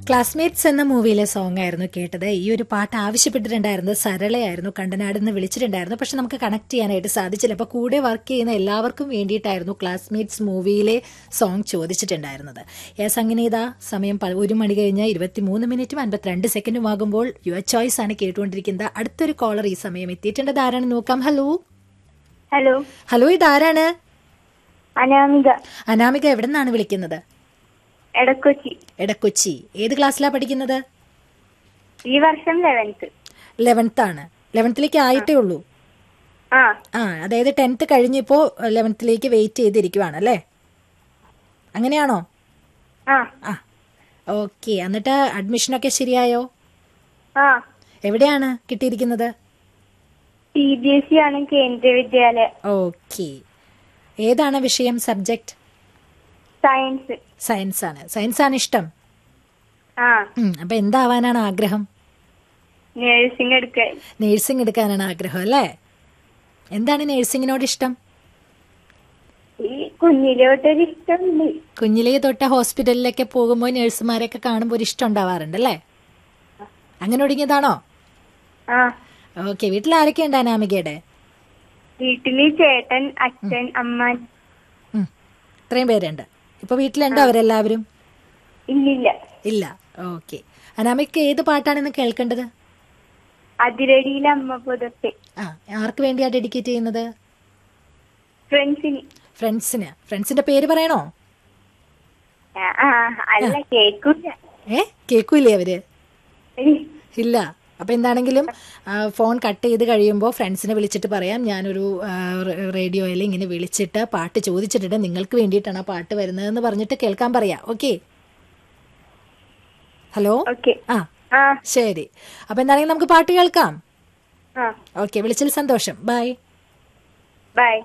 classmates എന്ന മൂവിയിലെ song ആയിരുന്നു കേട്ടത് ഈ ഒരു പാട്ട് ആവശ്യപ്പെട്ടിട്ടുണ്ടായിരുന്നത് സരളയായിരുന്നു കണ്ടനാട് നിന്ന് വിളിച്ചിട്ടുണ്ടായിരുന്നു പക്ഷെ നമുക്ക് കണക്ട് ചെയ്യാനായിട്ട് സാധിച്ചില്ല അപ്പൊ കൂടെ വർക്ക് ചെയ്യുന്ന എല്ലാവർക്കും വേണ്ടിയിട്ടായിരുന്നു ക്ലാസ്മേറ്റ്സ് മൂവിയിലെ സോങ് ചോദിച്ചിട്ടുണ്ടായിരുന്നത് യെസ് അങ്ങനെ ഇതാ സമയം പ- ഒരു മണി കഴിഞ്ഞ് ഇരുപത്തിമൂന്ന് മിനിറ്റും അൻപത്തിരണ്ട് സെക്കൻഡും ആകുമ്പോൾ യുവർ ചോയ്സ് ആണ് കേട്ടുകൊണ്ടിരിക്കുന്നത് അടുത്തൊരു കോളർ ഈ സമയം എത്തിയിട്ടുണ്ട് ഇതാരാണ് നോക്കാം ഹലോ ഹലോ ഹലോ ഇതാരാണ് അനാമിക അനാമിക എവിടെ നിന്നാണ് വിളിക്കുന്നത് എടക്കൊച്ചി എടക്കൊച്ചി ഏത് ക്ലാസ്സിലാ പഠിക്കുന്നത് ഈ വർഷം ലെവൻത്ത് ലെവൻത്ത് ആണ് ലെവൻത്തിലേക്ക് ആയിട്ടേ ഉള്ളൂ ആ ആ അതായത് ടെൻത്ത് കഴിഞ്ഞിപ്പോ ലെവൻത്തിലേക്ക് വെയിറ്റ് ചെയ്തിരിക്കുവാണ് അല്ലേ അങ്ങനെയാണോ ആ ആ ഓക്കെ എന്നിട്ട് അഡ്മിഷനൊക്കെ ശരിയായോ ആ എവിടെയാണ് കിട്ടിയിരിക്കുന്നത് സി ബി എസ് ഇ ആണ് കേന്ദ്ര വിദ്യാലയ ഓക്കെ ഏതാണ് വിഷയം സബ്ജക്റ്റ് സയൻസ് സയൻസ് ആണ് സയൻസ് ആണ് ഇഷ്ടം ആ ഉം, അപ്പൊ എന്താവാനാണ് ആഗ്രഹം നേഴ്സിംഗ് എടുക്കാൻ നേഴ്സിംഗ് എടുക്കാനാണ് ആഗ്രഹം അല്ലേ എന്താണ് നേഴ്സിംഗിനോട് ഇഷ്ടം ഈ കുഞ്ഞിലോട്ടൊരു ഇഷ്ടമുണ്ട് കുഞ്ഞിലേ തൊട്ട് ഹോസ്പിറ്റലിലൊക്കെ പോകുമ്പോൾ നഴ്സുമാരെയൊക്കെ കാണുമ്പോൾ ഒരു ഇഷ്ടം ഉണ്ടാവാറുണ്ട് അല്ലേ അങ്ങനെ ഒടുങ്ങിയതാണോ ആ ഓക്കെ വീട്ടിൽ ആരൊക്കെ ഉണ്ട് അനാമികയുടെ വീട്ടില് ചേട്ടൻ അച്ഛൻ അമ്മ ഉം, ഇത്രയും പേരുണ്ട് ഇപ്പൊ വീട്ടിലുണ്ടോ അവരെല്ലാവരും ഇല്ലില്ല ഇല്ല ഓക്കെ അനാമിക ഏത് പാട്ടാണ് ഇന്ന് കേൾക്കേണ്ടത് അതിരടിയിലെ അമ്മ പുതത്തെ ആ ആർക്ക് വേണ്ടിയാ ഡെഡിക്കേറ്റ് ചെയ്യുന്നത് ഫ്രണ്ട്സിന് ഫ്രണ്ട്സിന് ഫ്രണ്ട്സിന്റെ പേര് പറയണോ ആ, ആ അല്ല കേക്കൂല ഏ കേൾക്കൂലേ അവര് ഇല്ല അപ്പൊ എന്താണെങ്കിലും ആ, ഫോൺ കട്ട് ചെയ്ത് കഴിയുമ്പോൾ ഫ്രണ്ട്സിനെ വിളിച്ചിട്ട് പറയാം ഞാനൊരു ആ, റ- റേഡിയോയിൽ ഇങ്ങനെ വിളിച്ചിട്ട് പാട്ട് ചോദിച്ചിട്ടുണ്ട് നിങ്ങൾക്ക് വേണ്ടിയിട്ടാണ് ആ പാട്ട് വരുന്നതെന്ന് പറഞ്ഞിട്ട് കേൾക്കാൻ പറയാം ഓക്കെ ഹലോ ഓക്കെ ആ ആ ശരി അപ്പൊ എന്താണെങ്കിലും നമുക്ക് പാട്ട് കേൾക്കാം ആ ഓക്കെ വിളിച്ചതിൽ സന്തോഷം ബൈ ബൈ